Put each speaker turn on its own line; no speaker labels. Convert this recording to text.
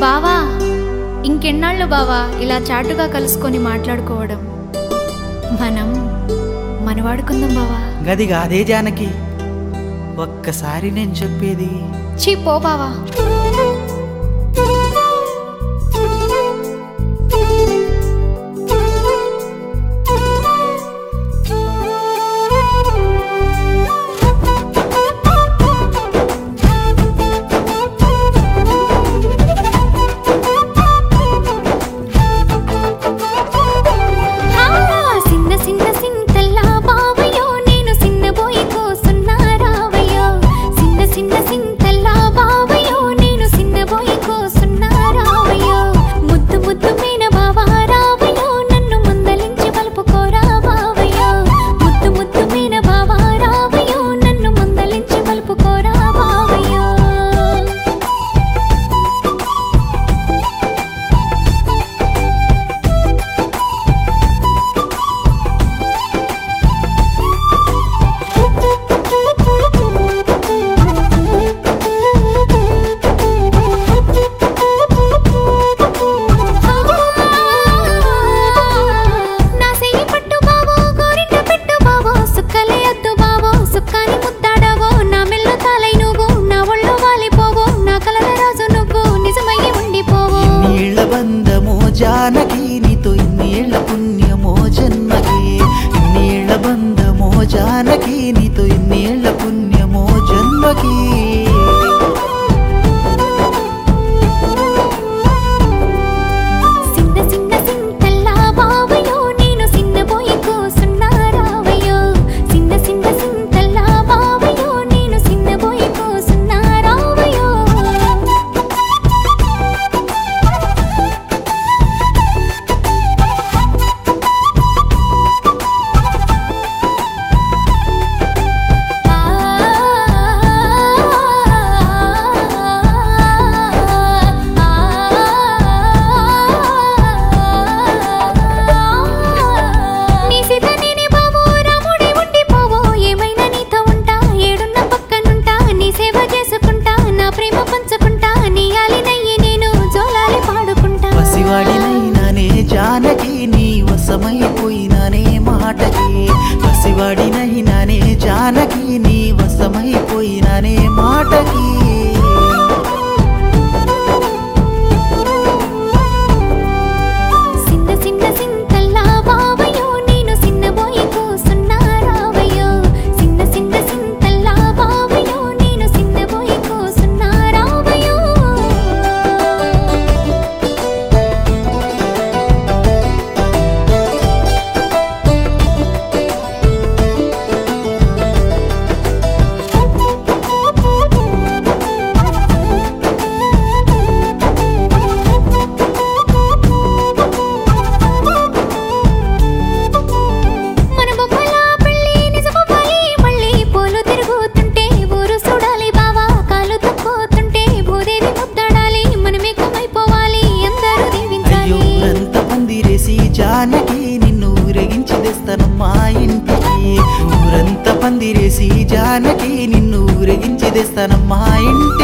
బావా ఇంకెన్నాళ్ళు బావా ఇలా చాటుగా కలుసుకొని మాట్లాడుకోవడం మనం మనవాడుకుందాం బావా
గది కాదే జానకి ఒక్కసారి నేను చెప్పేది
చీ పో బావా
హా సిన్న సిన్న సింతల్లా బావయ్యో నేను సిన్నబోయి కోసున్నా రావయ్యో సిన్న సిన్న సింతల్లా బావయ్యో నేను సిన్నబోయి కోసున్నా రావయ్యో ముద్దు ముద్దు మీన బావా రావయ్యో నన్ను ముందలించి పలుపుకోరా బావయ్యో ముద్దు ముద్దు మీన బావా రావయ్యో నన్ను ముందలించి పలుపుకోరా బావయ్యో నా సెయ్యి పట్టు బావో గోరింట పెట్టు బావో సుక్కలే అద్దు బావో సుక్కాని ముద్దాడవో నా మెల్లో తాలై నువ్వు నా ఒళ్ళో వాలిపోవో నా కలల రాజు నువ్వు నిజమయ్యి ఉండిపోవో
నీళ్ళ బంధమో జానకి నీతో ఇన్నేళ్ల పుణ్యమో జన్మకి నీళ్ళ బంధమో జానకి నీతో ఇన్నేళ్ల పుణ్యమో జన్మకి
సిన్న సిన్న సింతల్లా బావయ్యో నేను సిన్నబోయి కూసున్నా రావయ్యో సిన్న సిన్న సింతల్లా బావయ్యో నేను సిన్నబోయి కూసున్నా రావయ్యో నీ సీత నేనే బావో రాముడే ఉండిపోవో ఏమైనా నీతో ఉంటా ఏడున్న పక్కనుంటా నీ సేవ చేసుకుంటా నా ప్రేమ పంచుకుంటా నీ ఆలినయ్యి నేను జోలాలి పాడుకుంటా
పసివాడినైనానే జానకి నీ వశమైపోయినానే మాటకి పసివాడినైనానే జానకి నీ వశమైపోయినానే మాటకి
సిన్న సిన్న సింతల్లా బావయ్యో నేను సిన్నబోయి కూసున్నా రావయ్యో సిన్న సిన్న సింతల్లా బావయ్యో నేను సిన్నబోయి కూసున్నా రావయ్యో మన బొమ్మల పెళ్ళి నిజమవ్వాలి మళ్ళీ పూలు తిరుగుతుంటే ఊరు చూడాలి బావా కాలు తక్కుతుంటే భూదేవి ముద్దాడాలి మనమే కమైపోవాలి అందరూ
అయ్యో
దీవించాలి
ఊరంతా పందిరేసి జానకి నిన్ను ఊరేగించి తెస్తానమ్మా ఇంటికి ఊరంతా పందిరేసి జానకి నిన్ను ఊరేగించి తెస్తానమ్మా ఇంటికి